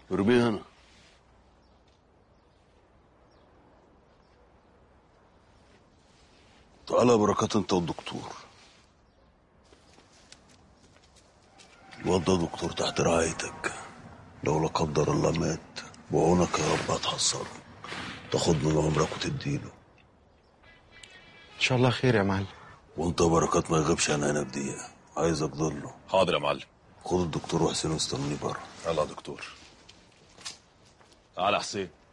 ارميه هنا تعالى يا بركات انت والدكتور الواد ده دكتور تحت رعايتك لو لا قدر الله مات بعونك يا رب هتحصله تاخد من عمرك وتديله ان شاء الله خير يا معلم وانت يا بركات ما يغيبش عن عينك دقيقة عايزك ضله حاضر يا معلم خد الدكتور وحسين واستنوني بره يلا يا دكتور تعالى يا حسين